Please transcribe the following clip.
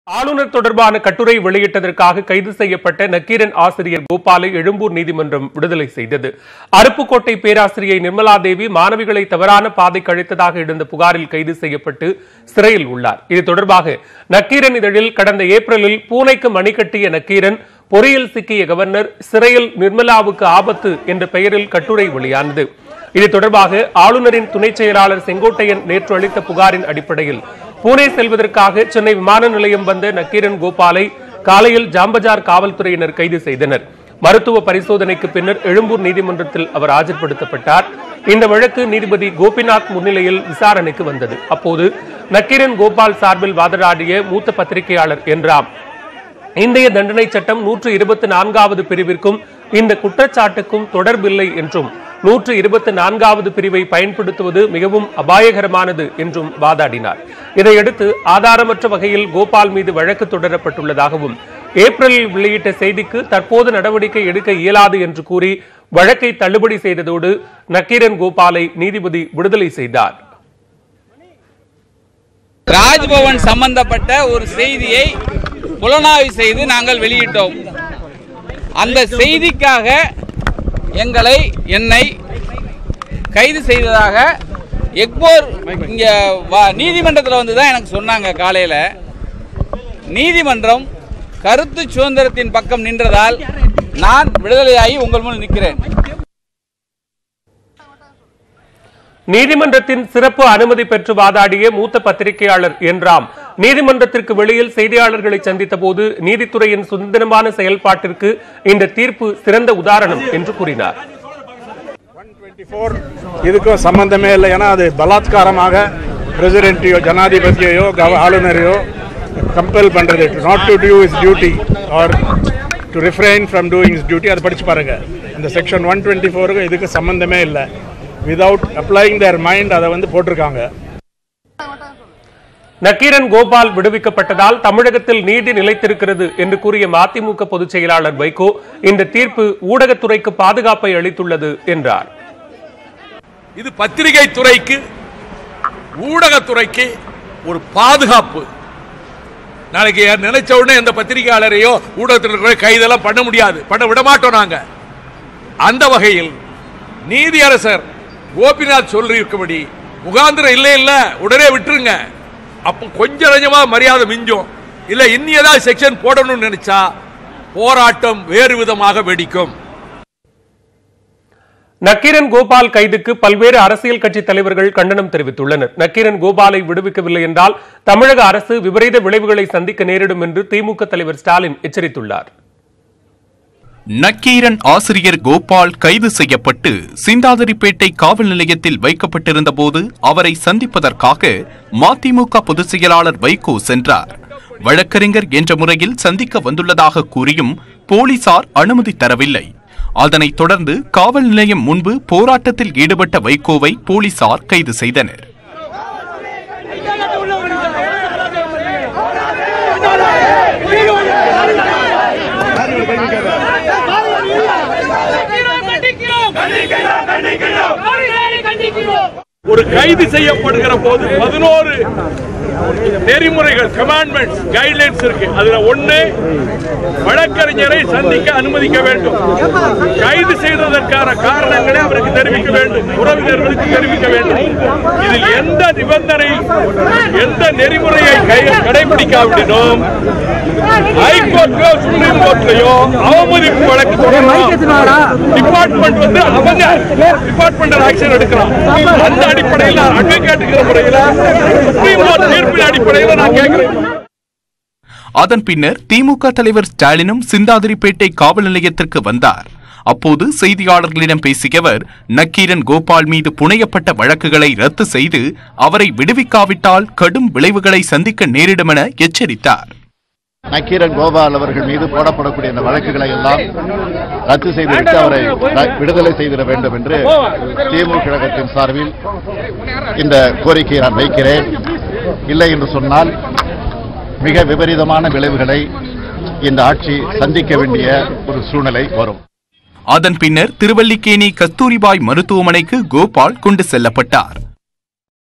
ஆளுநர் தொடர்பான கட்டுரை வெளியிட்டதற்காக கைது செய்யப்பட்ட நக்கீரன் ஆசிரியர் கோபாலை எழும்பூர் நீதிமன்றம் விடுதலை செய்தது அருப்புக்கோட்டை பேராசிரியை நிர்மலா தேவி மாணவிகளை தவறான பாதை கழித்ததாக எழுந்த புகாரில் கைது செய்யப்பட்டு சிறையில் உள்ளார் இது தொடர்பாக நக்கீரன் இதழில் கடந்த ஏப்ரலில் பூனைக்கு மணி கட்டிய நக்கீரன் பொறியில் சிக்கிய கவர்னர் சிறையில் நிர்மலாவுக்கு ஆபத்து என்ற பெயரில் கட்டுரை வெளியானது இது தொடர்பாக ஆளுநரின் துணை செயலாளர் செங்கோட்டையன் நேற்று அளித்த புகாரின் அடிப்படையில் பூனே செல்வதற்காக சென்னை விமான நிலையம் வந்த நக்கீரன் கோபாலை காலையில் ஜாம்பஜார் காவல்துறையினர் கைது செய்தனர் மருத்துவ பரிசோதனைக்கு பின்னர் எழும்பூர் நீதிமன்றத்தில் அவர் ஆஜர்படுத்தப்பட்டார் இந்த வழக்கு நீதிபதி கோபிநாத் முன்னிலையில் விசாரணைக்கு வந்தது அப்போது நக்கீரன் கோபால் சார்பில் வாதடாடிய மூத்த பத்திரிகையாளர் என்றாம் இந்திய தண்டனை சட்டம் நூற்று இருபத்தி நான்காவது பிரிவிற்கும் இந்த குற்றச்சாட்டுக்கும் தொடர்பில்லை என்றும் நூற்று இருபத்தி நான்காவது பிரிவை பயன்படுத்துவது மிகவும் அபாயகரமானது என்றும் வாதாடினார் இதையடுத்து ஆதாரமற்ற வகையில் கோபால் மீது வழக்கு தொடரப்பட்டுள்ளதாகவும் ஏப்ரலில் வெளியிட்ட செய்திக்கு தற்போது நடவடிக்கை எடுக்க இயலாது என்று கூறி வழக்கை தள்ளுபடி செய்ததோடு நக்கீரன் கோபாலை நீதிபதி விடுதலை செய்தார் ராஜ்பவன் சம்பந்தப்பட்ட ஒரு செய்தியை புலனாய்வு செய்து நாங்கள் வெளியிட்டோம் அந்த செய்திக்காக எங்களை என்னை கைது செய்ததாக எக்போர் இங்க வா- நீதிமன்றத்தில் வந்து தான் எனக்கு சொன்னாங்க காலையில் நீதிமன்றம் கருத்து சுதந்திரத்தின் பக்கம் நின்றதால் நான் விடுதலையாகி உங்கள் முன் நிற்கிறேன் நீதிமன்றத்தின் சிறப்பு அனுமதி பெற்று வாதாடிய மூத்த பத்திரிகையாளர் என்றாம் நீதிமன்றத்திற்கு வெளியில் செய்தியாளர்களை சந்தித்த போது நீதித்துறையின் சுதந்திரமான செயல்பாட்டிற்கு இந்த தீர்ப்பு சிறந்த உதாரணம் என்று கூறினார் 124 இதுக்கும் சம்பந்தமே இல்லை ஏன்னா அது பலாத்காரமாக பிரசிடென்ட்டையோ ஜனாதிபதியையோ கவ- ஆளுநரையோ கம்பல் பண்றது not to do his duty or to refrain from doing his duty அதை படிச்சு பாருங்க இந்த செக்ஷன் ஒன் டுவெண்ட்டி ஃபோருக்கு இதுக்கு சம்பந்தமே இல்லை விதவுட் அப்ளைங் தேர் மைண்ட் அதை வந்து போட்டிருக்காங்க நக்கீரன் கோபால் விடுவிக்கப்பட்டதால் தமிழகத்தில் நீதி நிலைத்திருக்கிறது என்று கூறிய மதிமுக பொதுச் செயலாளர் வைகோ இந்த தீர்ப்பு ஊடகத்துறைக்கு பாதுகாப்பை அளித்துள்ளது என்றார் இது பத்திரிகை துறைக்கு ஊடகத்துறைக்கு ஒரு பாதுகாப்பு நாளைக்கு யார் நினைச்ச உடனே எந்த பத்திரிகையாளரையோ ஊடகத்தில் இருக்கிற கைதெல்லாம் பண்ண முடியாது பண்ண விட மாட்டோம் நாங்க அந்த வகையில் நீதியரசர் கோபிநாத் சொல்லியிருக்கபடி முகாந்திரம் இல்லை இல்ல உடனே விட்டுருங்க அப்போ கொஞ்சம் கொஞ்சமா மரியாதை மிஞ்சும் இல்ல இன்னி ஏதாவது செக்ஷன் போடணும்னு நினைச்சா போராட்டம் வேறு விதமாக வெடிக்கும் நக்கீரன் கோபால் கைதுக்கு பல்வேறு அரசியல் கட்சி தலைவர்கள் கண்டனம் தெரிவித்துள்ளனர் நக்கீரன் கோபாலை விடுவிக்கவில்லை என்றால் தமிழக அரசு விபரீத விளைவுகளை சந்திக்க நேரிடும் என்று திமுக தலைவர் ஸ்டாலின் எச்சரித்துள்ளார் நக்கீரன் ஆசிரியர் கோபால் கைது செய்யப்பட்டு சிந்தாதிரிப்பேட்டை காவல் நிலையத்தில் வைக்கப்பட்டிருந்த போது அவரை சந்திப்பதற்காக மதிமுக பொதுச் செயலாளர் வைகோ சென்றார் வழக்கறிஞர் என்ற முறையில் சந்திக்க வந்துள்ளதாக கூறியும் போலீசார் அனுமதி தரவில்லை அதனைத் தொடர்ந்து காவல் நிலையம் முன்பு போராட்டத்தில் ஈடுபட்ட வைகோவை போலீசார் கைது செய்தனர் ஒரு கைது செய்யப்படுகிற போது பதினோரு நெறிமுறைகள் கமாண்ட்மெண்ட்ஸ் கைட்லைன்ஸ் இருக்கு அதுல ஒண்ணு வழக்கறிஞரை சந்திக்க அனுமதிக்க வேண்டும் கைது செய்ததற்கான காரணங்களை அவருக்கு தெரிவிக்க வேண்டும் உறவினர்களுக்கு தெரிவிக்க வேண்டும் இதில் எந்த நிபந்தனை எந்த நெறிமுறையை கை- கடைபிடிக்காவிடனும் ஹைகோர்ட்லயோ சுப்ரீம் கோர்ட்லயோ அவமதிப்பு வழக்கு தொடரலாம் டிபார்ட்மெண்ட் வந்து அவங்க டிபார்ட்மெண்டல் ஆக்ஷன் எடுக்கலாம் அந்த அடிப்படையில் நான் அட்வொகேட்டுங்கிற முறையில் சுப்ரீம் கோர்ட் தீர்ப்பின் அடிப்படையில் நான் கேட்கிறேன் அதன் பின்னர் திமுக தலைவர் ஸ்டாலினும் சிந்தாதிரிப்பேட்டை காவல் நிலையத்திற்கு வந்தார் அப்போது செய்தியாளர்களிடம் பேசிய அவர் நக்கீரன் கோபால் மீது புனையப்பட்ட வழக்குகளை ரத்து செய்து அவரை விடுவிக்காவிட்டால் கடும் விளைவுகளை சந்திக்க நேரிடும் என எச்சரித்தார் நக்கீரன் கோபால் அவர்கள் மீது போடப்படக்கூடிய இந்த வழக்குகளை எல்லாம் ரத்து செய்துவிட்டு அவரை ர- விடுதலை செய்திட வேண்டும் என்று திமுக கழகத்தின் சார்பில் இந்த கோரிக்கையை நான் வைக்கிறேன் இல்லை என்று சொன்னால் மிக விபரீதமான விளைவுகளை இந்த ஆட்சி சந்திக்க வேண்டிய ஒரு சூழ்நிலை வரும் அதன் பின்னர் திருவல்லிக்கேணி கஸ்தூரிபாய் மருத்துவமனைக்கு கோபால் கொண்டு செல்லப்பட்டார்